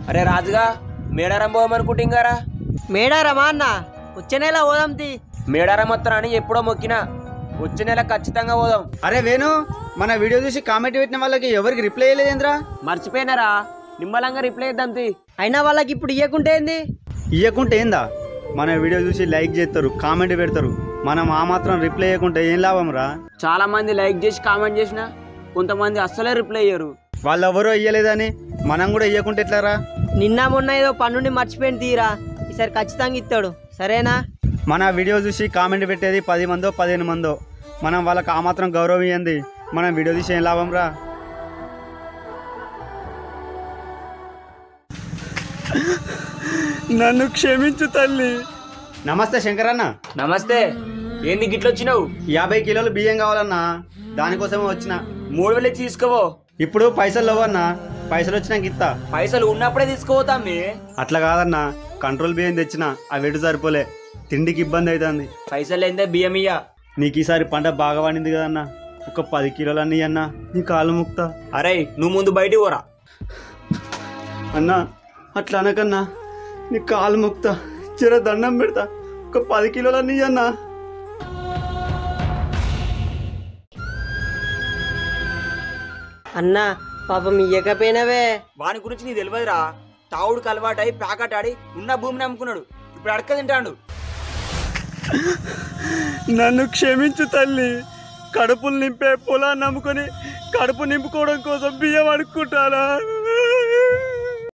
అరే రాజుగా మేడారం పోదామనుకుంటే ఇంకారా మేడారమా అన్న వచ్చే నెల పోదాం తీ మేడారం వస్తానని ఎప్పుడో మొక్కినా వచ్చే నెల ఖచ్చితంగా పోదాం అరే వేణు మన వీడియో చూసి కామెంట్ పెట్టిన వాళ్ళకి ఎవరికి రిప్లై చేయలేదేంద్రా మర్చిపోయినారా నిమ్మలంగా రిప్లై ఇద్దాం తీ అయినా వాళ్ళకి ఇప్పుడు ఇయ్యకుంటే ఏంది ఇవ్వకుంటే ఏందా మన వీడియో చూసి లైక్ చేస్తారు కామెంట్ పెడతారు మనం ఆ మాత్రం రిప్లై చేయకుంటే ఏం లాభం రా చాలా మంది లైక్ చేసి కామెంట్ చేసిన కొంతమంది అస్సలే రిప్లై అయ్యారు వాళ్ళు ఎవరో ఇయ్యలేదని మనం కూడా ఇవ్వకుంటే ఎట్లారా నిన్న మొన్న ఏదో పన్నుని మర్చిపోయిన తీరా ఈసారి ఖచ్చితంగా ఇస్తాడు సరేనా మన వీడియో చూసి కామెంట్ పెట్టేది పది మందో పదిహేను మందో మనం వాళ్ళకి ఆ మాత్రం గౌరవం ఇవ్వండి మనం వీడియో తీసి ఏం లాభం రా నన్ను క్షమించు తల్లి నమస్తే శంకరన్న నమస్తే ఏంది గిట్లొచ్చినావు యాభై కిలోలు బియ్యం కావాలన్నా దానికోసమే వచ్చిన మూడు వేలు ఇచ్చి తీసుకోవో ఇప్పుడు పైసలు లేవన్నా పైసలు వచ్చినాక ఇస్తా పైసలు ఉన్నప్పుడే తీసుకోపోతాం మీ అట్లా కాదన్నా కంట్రోల్ బియ్యం తెచ్చిన అవి ఎటు సరిపోలే తిండికి ఇబ్బంది అవుతుంది పైసలు ఏందే బియ్యం ఇయ్య నీకు ఈసారి పంట బాగా పండింది కదన్నా ఒక పది కిలోలన్నీ అన్నా నీ కాలు ముక్తా అరే నువ్వు ముందు బయటికి పోరా అన్నా అట్లా అనకన్నా నీ కాలు ముక్తా చిర దండం పెడతా ఒక పది కిలోలన్నీ అన్నా అన్న పాపం ఇయ్యకపోయినవే వాని గురించి నీకు తెలియదురా తావుడు అలవాటై ప్యాకెట్ ఆడి ఉన్న భూమిని అమ్ముకున్నాడు ఇప్పుడు అడక తింటాడు నన్ను క్షమించు తల్లి కడుపులు నింపే పొలాన్ని నమ్ముకొని కడుపు నింపుకోవడం కోసం బియ్యం అడుక్కుంటానా